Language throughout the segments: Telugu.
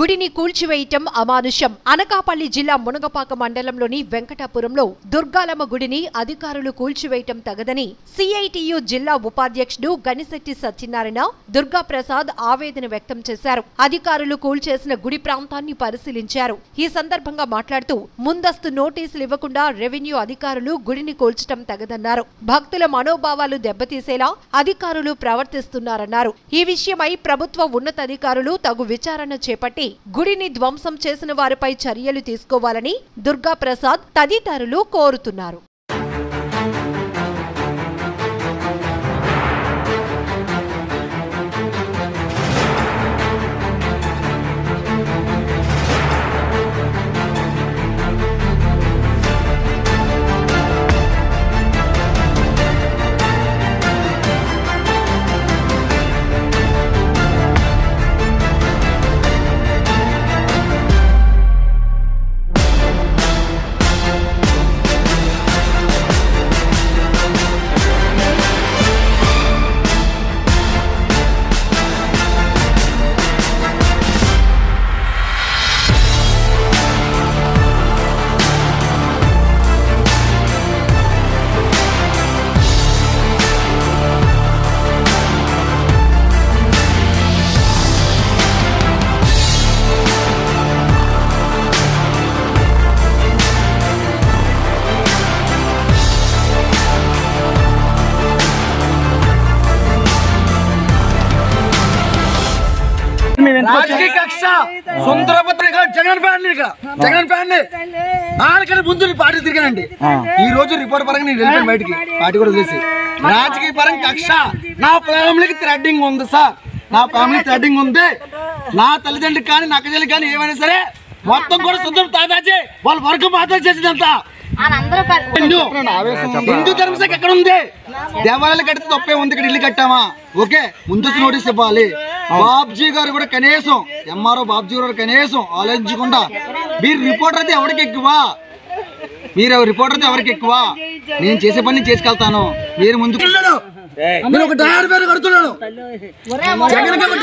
గుడిని కూల్చివేయటం అమానుషం అనకాపల్లి జిల్లా మునగపాక మండలంలోని వెంకటాపురంలో దుర్గాలమ్మ గుడిని అధికారులు కూల్చివేయటం తగదని సిఐటియు జిల్లా ఉపాధ్యక్షుడు గనిశెట్టి సత్యనారాయణ దుర్గా ప్రసాద్ ఆవేదన వ్యక్తం చేశారు అధికారులు కూల్చేసిన గుడి ప్రాంతాన్ని పరిశీలించారు ఈ సందర్భంగా మాట్లాడుతూ ముందస్తు నోటీసులు ఇవ్వకుండా రెవెన్యూ అధికారులు గుడిని కూల్చటం తగదన్నారు భక్తుల మనోభావాలు దెబ్బతీసేలా అధికారులు ప్రవర్తిస్తున్నారన్నారు ఈ విషయమై ప్రభుత్వ ఉన్నతాధికారులు తగు విచారణ చేపట్టి గుడిని ధ్వంసం చేసిన వారిపై చర్యలు తీసుకోవాలని దుర్గా ప్రసాద్ తదితరులు కోరుతున్నారు రాజకీయ కక్ష సుందరభద్ర గారు జగన్ ఫ్యామిలీ ఇక. జగన్ ఫ్యామిలీ నాలుగని ముందు ఈ పార్టీ తిరిగానండి ఈ రోజు రిపోర్ట్ పరంగా నేను వెళ్ళిపోయాను బయటికి పార్టీ కూడా వదిలేసి రాజకీయ పరంగా కక్ష నా ఫ్యామిలీకి థ్రెడ్డింగ్ ఉంది సార్ నా ఫ్యామిలీ థ్రెడ్డింగ్ ఉంది నా తల్లిదండ్రులు కానీ నా అక్కజల్లి కానీ ఏమైనా సరే మొత్తం కూడా సుందరం తాదాచి వాళ్ళ వర్గం మాత్రం చేసిందంతా హిందూ హిందూ ధర్మశాఖ ఎక్కడ ఉంది దేవాలయాలు కడితే తప్పే ఉంది ఇక్కడ ఇల్లు కట్టామా ఓకే ముందస్తు నోటీస్ ఇవ్వాలి బాబ్జీ గారు కూడా కనీసం ఎంఆర్ఓ బాబ్జీ గారు కనీసం ఆలోచించకుండా మీరు రిపోర్టర్ అయితే ఎవరికి ఎక్కువ మీరు రిపోర్టర్ అయితే ఎవరికి ఎక్కువ నేను చేసే పని చేసుకెళ్తాను మీరు ముందుకు నేను ఒక డయాడ్ పేరు కడుతున్నాను జగన్ ఒక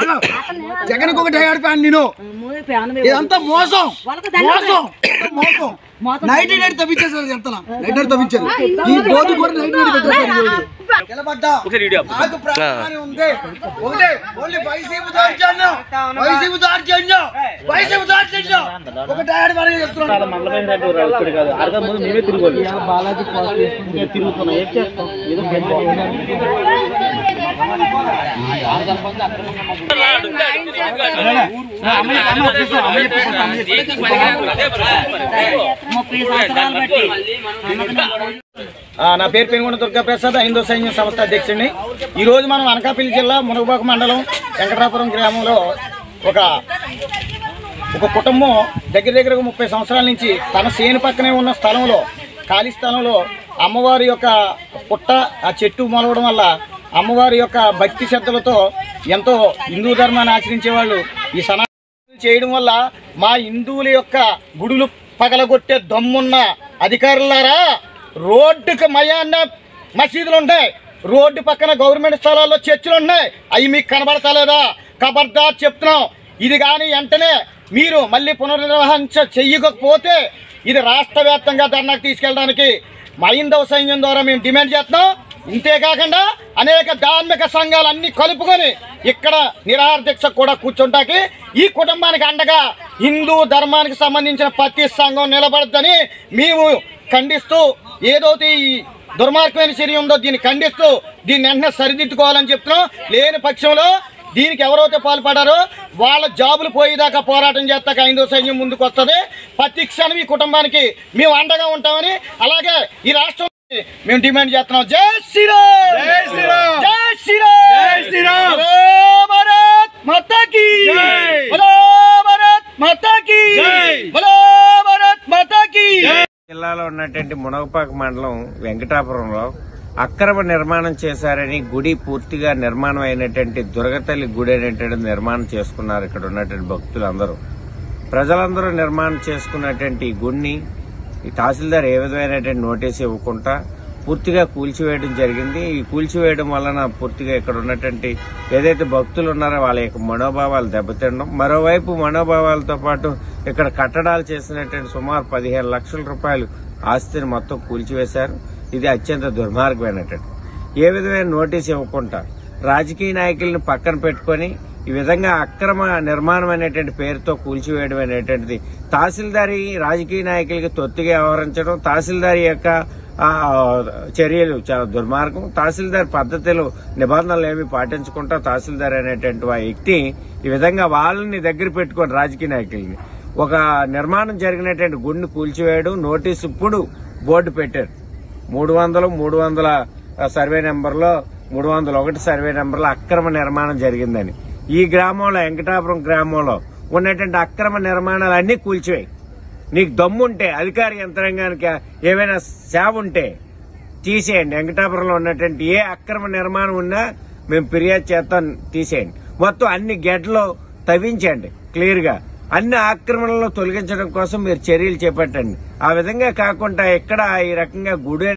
జగన్ ఒక డయాడ్ ఫ్యాన్ నేను ఇదంతా మోసం మోసం మోసం నైట్ నైట్ తప్పించేసారు ఎంత నైట్ నైట్ తప్పించారు ఈ బోధు కూడా నైట్ నైట్ పెట్టేశారు ఈ రోజు. నిలబడ్డా. నాకు ప్రాణహాని ఉంది ఒకటే ఓన్లీ వైసీపీ దార్జన్యం వైసీపీ దార్జన్యం వైసీపీ దార్జన్యం ఒక డయాడ్ వరకు చెప్తున్నాను ఆ, నా పేరు పెనుగొండ దుర్గాప్రసాద్ హిందూ సైన్యం సంస్థ అధ్యక్షుడిని ఈ రోజు మనం అనకాపల్లి జిల్లా మునగబాక మండలం వెంకటాపురం గ్రామంలో ఒక ఒక కుటుంబం దగ్గర దగ్గర ముప్పై సంవత్సరాల నుంచి తన సేను పక్కనే ఉన్న స్థలంలో ఖాళీ స్థలంలో అమ్మవారి యొక్క పుట్ట ఆ చెట్టు మొలవడం వల్ల అమ్మవారి యొక్క భక్తి శ్రద్ధలతో ఎంతో హిందూ ధర్మాన్ని ఆచరించే వాళ్ళు ఈ సనాతన చేయడం వల్ల మా హిందువుల యొక్క గుడులు పగలగొట్టే దమ్మున్న అధికారులారా రోడ్డుకి మయాన్న మసీదులు ఉంటాయి రోడ్డు పక్కన గవర్నమెంట్ స్థలాల్లో చర్చిలు ఉన్నాయి అవి మీకు కనబడతలేదా ఖబర్దార్ చెప్తున్నాం ఇది కానీ వెంటనే మీరు మళ్ళీ పునర్నిర్వహణ చెయ్యకపోతే ఇది రాష్ట్ర వ్యాప్తంగా ధర్నాకు తీసుకెళ్ళడానికి మైందవ సైన్యం ద్వారా మేము డిమాండ్ చేస్తున్నాం ఇంతేకాకుండా అనేక ధార్మిక సంఘాలు అన్ని కలుపుకొని ఇక్కడ నిరాహార దీక్ష కూడా కూర్చుంటాకి ఈ కుటుంబానికి అండగా హిందూ ధర్మానికి సంబంధించిన ప్రతి సంఘం నిలబడద్దని మేము ఖండిస్తూ ఏదైతే ఈ దుర్మార్గమైన చర్య ఉందో దీన్ని ఖండిస్తూ దీన్ని వెంటనే సరిదిద్దుకోవాలని చెప్తున్నాం లేని పక్షంలో దీనికి ఎవరైతే పాల్పడారో వాళ్ళ జాబులు పోయేదాకా పోరాటం చేస్తాక ఐదో సైన్యం ముందుకు వస్తుంది ప్రతి క్షణం ఈ కుటుంబానికి మేము అండగా ఉంటామని అలాగే ఈ రాష్ట్రం మేము డిమాండ్ చేస్తున్నాం జై శ్రీరామ్ జై శ్రీరామ్ జై శ్రీరామ్ జై శ్రీరామ్ భారత్ మాతాకి బలో భారత్ మాతాకి బలో భారత్ మాతాకి జిల్లాలో ఉన్నటువంటి మునగపాక మండలం వెంకటాపురంలో అక్రమ నిర్మాణం చేశారని గుడి పూర్తిగా నిర్మాణం అయినటువంటి దుర్గతల్లి గుడి అనేటువంటి నిర్మాణం చేసుకున్నారు ఇక్కడ ఉన్నటువంటి భక్తులందరూ ప్రజలందరూ నిర్మాణం చేసుకున్నటువంటి ఈ గుడిని ఈ తహసీల్దార్ ఏ విధమైనటువంటి నోటీస్ ఇవ్వకుండా పూర్తిగా కూల్చివేయడం జరిగింది ఈ కూల్చివేయడం వలన పూర్తిగా ఇక్కడ ఉన్నటువంటి ఏదైతే భక్తులు ఉన్నారో వాళ్ళ యొక్క మనోభావాలు దెబ్బతినడం మరోవైపు మనోభావాలతో పాటు ఇక్కడ కట్టడాలు చేసినటువంటి సుమారు పదిహేను లక్షల రూపాయలు ఆస్తిని మొత్తం కూల్చివేశారు ఇది అత్యంత దుర్మార్గమైనటువంటి ఏ విధమైన నోటీస్ ఇవ్వకుండా రాజకీయ నాయకులను పక్కన పెట్టుకొని ఈ విధంగా అక్రమ నిర్మాణం అనేటువంటి పేరుతో కూల్చివేయడం అనేటువంటిది తహసీల్దారి రాజకీయ నాయకులకి తొత్తుగా వ్యవహరించడం తహసీల్దారి యొక్క ఆ, చర్యలు చాలా దుర్మార్గం తహసీల్దార్ పద్ధతులు నిబంధనలు ఏమి పాటించకుండా తహసీల్దార్ అనేటువంటి ఆ వ్యక్తి ఈ విధంగా వాళ్ళని దగ్గర పెట్టుకొని రాజకీయ నాయకుల్ని ఒక నిర్మాణం జరిగినటువంటి గుడిని కూల్చివేయడం నోటీస్ ఇప్పుడు బోర్డు పెట్టారు మూడు వందలు మూడు వందల సర్వే నెంబర్లో మూడు వందల ఒకటి సర్వే నెంబర్లో అక్రమ నిర్మాణం జరిగిందని ఈ గ్రామంలో వెంకటాపురం గ్రామంలో ఉన్నటువంటి అక్రమ నిర్మాణాలు అన్ని కూల్చివేయి నీకు దమ్ముంటే అధికార యంత్రాంగానికి ఏమైనా సేవ ఉంటే తీసేయండి వెంకటాపురంలో ఉన్నటువంటి ఏ అక్రమ నిర్మాణం ఉన్నా మేము ఫిర్యాదు చేస్తాం తీసేయండి మొత్తం అన్ని గెడ్లు తవ్వించండి క్లియర్ గా అన్ని ఆక్రమణలను తొలగించడం కోసం మీరు చర్యలు చేపట్టండి ఆ విధంగా కాకుండా ఎక్కడ ఈ రకంగా గుడి